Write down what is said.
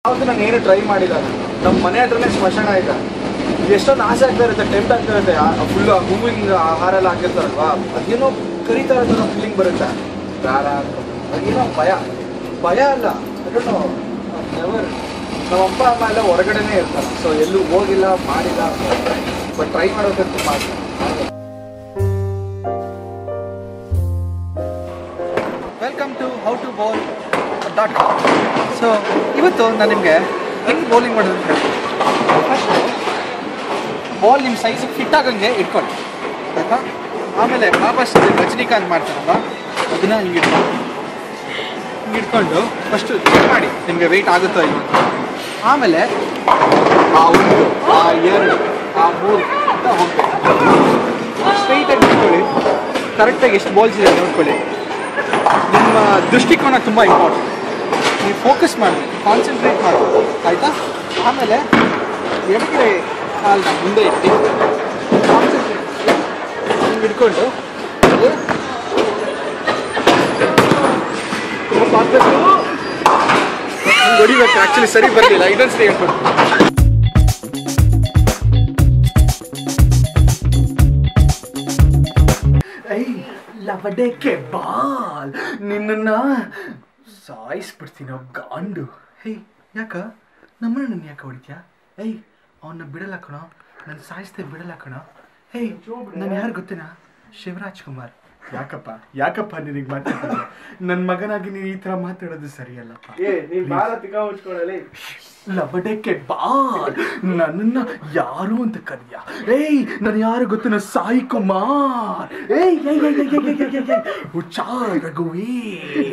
ಯಾವ್ದು ನಾನು ಏನು ಟ್ರೈ ಮಾಡಿಲ್ಲ ನಮ್ಮ ಮನೆ ಹತ್ರನೇ ಸ್ಮಶಾನ ಇದೆ ಎಷ್ಟೊಂದು ಆಸೆ ಆಗ್ತಾ ಇರುತ್ತೆ ಟೆಂಟ್ ಆಗ್ತಾ ಇರುತ್ತೆ ಫುಲ್ ಹೂವಿನ ಆಹಾರ ಎಲ್ಲ ಹಾಕಿರ್ತಾರಲ್ವಾ ಅದೇನೋ ಕರೀತಾ ಇರೋ ಫೀಲಿಂಗ್ ಬರುತ್ತೆ ಬೇಡ ಅಂತ ಅದೇನೋ ಭಯ ಭಯ ಅಲ್ಲ ನೆವರ್ ನಮ್ಮ ಅಪ್ಪ ಅಮ್ಮ ಎಲ್ಲ ಹೊರಗಡೆನೇ ಇರ್ತಾರೆ ಸೊ ಎಲ್ಲೂ ಹೋಗಿಲ್ಲ ಮಾಡಿಲ್ಲ ಬಟ್ ಟ್ರೈ ಮಾಡೋಕೆ ತುಂಬ ಆಸೆ welcome to how to bowl dot com so ಇವತ್ತು ನಾನು ನಿಮಗೆ ಹೆಂಗೆ ಬೌಲಿಂಗ್ ಮಾಡೋದು ಅಂತ ಹೇಳ್ತೀನಿ ಫಸ್ಟು ಬಾಲ್ ನಿಮ್ಮ ಸೈಜಿಗೆ ಫಿಟ್ ಆಗಂಗೆ ಇಟ್ಕೊಳ್ಳಿ ಆಯಿತಾ ಆಮೇಲೆ ಬಾಬಾ ಶ್ರೀ ರಜನಿಕಾಂತ್ ಮಾಡ್ತಾರಲ್ಲ ಅದನ್ನು ಹಿಂಗೆ ಇಟ್ಕೊಂಡು ಹಿಂಗೆ ಇಟ್ಕೊಂಡು ಫಸ್ಟು ಚೆಕ್ ಮಾಡಿ ನಿಮಗೆ ವೆಯ್ಟ್ ಆಗುತ್ತೋ ಇಲ್ವೋ ಅಂತ ಆಮೇಲೆ ಆ ಒಂದು ಆ ಎರಡು ಆ ಮೂರು ಅಂತ ಹೋಗ್ಬೇಕು ಸ್ಟ್ರೈಟಾಗಿ ಇಟ್ಕೊಳ್ಳಿ ಕರೆಕ್ಟಾಗಿ ಎಷ್ಟು ಬಾಲ್ಸ್ ಇದೆ ನೋಡ್ಕೊಳ್ಳಿ ನಿಮ್ಮ ದೃಷ್ಟಿಕೋನ ತುಂಬ ಇಂಪಾರ್ಟೆಂಟ್ ನೀವು ಫೋಕಸ್ ಮಾಡಬೇಕು ಕಾನ್ಸಂಟ್ರೇಟ್ ಮಾಡಬೇಕು ಆಯಿತಾ ಆಮೇಲೆ ಎಡಗಡೆ ಕಾಲನ್ನ ಮುಂದೆ ಇಟ್ಟು ಕಾನ್ಸಂಟ್ರೇಟ್ ಹಿಂಗೆ ಹಿಡ್ಕೊಂಡು ಅದು ಹಿಂಗೆ ಹೊಡಿಬೇಕು ಆ್ಯಕ್ಚುಲಿ ಸರಿ ಬರಲಿಲ್ಲ ಇದೊಂದು ಸರಿ ಹೇಳ್ಕೊಡು ಐ ಲವಡೆಕೆ ಬಾಲ್ ನಿನ್ನ ಸಾಯಿಸ್ಬಿಡ್ತೀನೋ ಗಾಂಡು ಹೇ ಯಾಕ ನಮ್ಮನ್ನ ನನ್ನ ಯಾಕೆ ಹೊಡಿತ್ಯಾ ಏಯ್ ಅವನ್ನ ಬಿಡಲ್ಲ ಕಣೋ ನನ್ನ ಸಾಯಿಸ್ದೆ ಬಿಡಲ್ಲ ಕಣೋ ಹೇಯ್ ನಾನು ಯಾರು ಗೊತ್ತೇನಾ ಶಿವರಾಜ್ ಕುಮಾರ್ ಯಾಕಪ್ಪ ಯಾಕಪ್ಪ ನಿನಗೆ ಮಾತಾಡ್ತೀನಿ ನನ್ನ ಮಗನಾಗಿ ನೀನು ಈ ಥರ ಮಾತಾಡೋದು ಸರಿಯಲ್ಲಪ್ಪ ಲಬಡಕ್ಕೆ ಬಾಲ್ ನನ್ನನ್ನ ಯಾರು ಅಂತ ಕರಿಯ ಏಯ್ ನಾನು ಯಾರು ಗೊತ್ತೇನ ಸಾಯಿ ಕುಮಾರ್ ಏಯ್ ಏಯ್ ಏಯ್ ಏಯ್ ಏಯ್ ಏಯ್ ಏಯ್ ಏಯ್ ಹುಚ್ಚ ರಘುವೀರ್